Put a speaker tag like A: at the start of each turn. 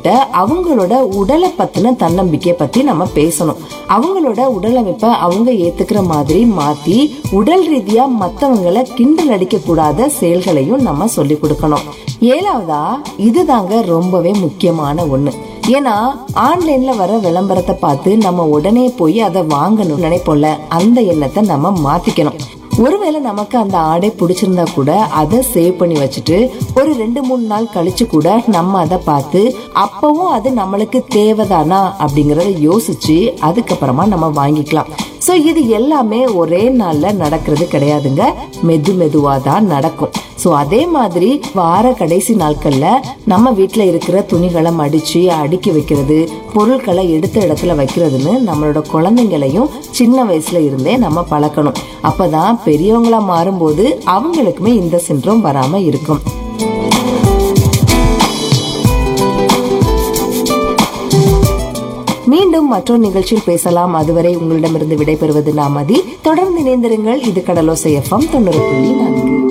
A: கிட்ட அவங்களோட உடலை பத்தின தன்னம்பிக்கையை பத்தி நம்ம பேசணும் அவங்களோட உடலமைப்பை அவங்க ஏத்துக்கிற மாதிரி மாத்தி உடல் ரீதியா மத்தவங்கள கிண்டல் அடிக்க கூடாத செயல்களையும் நம்ம சொல்லி கொடுக்கணும் ஏழாவதா இதுதாங்க ரொம்பவே முக்கியமான ஒண்ணு ஏன்னா ஆன்லைன்ல வர விளம்பரத்தை பார்த்து நம்ம உடனே போய் அதை வாங்கணும் நினைப்போம்ல அந்த எண்ணத்தை நம்ம மாத்திக்கணும் ஒருவேளை நமக்கு அந்த ஆடை பிடிச்சிருந்தா கூட அதை சேவ் பண்ணி வச்சுட்டு ஒரு ரெண்டு மூணு நாள் கழிச்சு கூட நம்ம அதை பார்த்து அப்பவும் அது நம்மளுக்கு தேவைதானா அப்படிங்கறத யோசிச்சு அதுக்கப்புறமா நம்ம வாங்கிக்கலாம் சோ இது எல்லாமே ஒரே நாள்ல நடக்கிறது கிடையாதுங்க மெது மெதுவா தான் நடக்கும் சோ அதே மாதிரி வார கடைசி நாட்கள்ல நம்ம வீட்ல இருக்கிற துணிகளை மடிச்சு அடுக்கி வைக்கிறது பொருட்களை எடுத்த இடத்துல வைக்கிறதுன்னு நம்மளோட குழந்தைங்களையும் சின்ன வயசுல இருந்தே நம்ம பழக்கணும் அப்பதான் பெரியவங்களா மாறும்போது அவங்களுக்குமே இந்த சின்ரோம் வராம இருக்கும் மீண்டும் மற்றொரு நிகழ்ச்சியில் பேசலாம் அதுவரை உங்களிடமிருந்து விடைபெறுவது நாமதி தொடர்ந்து இணைந்திருங்கள் இது கடலோசை எஃப்எம் தொண்ணூறு புள்ளி நான்கு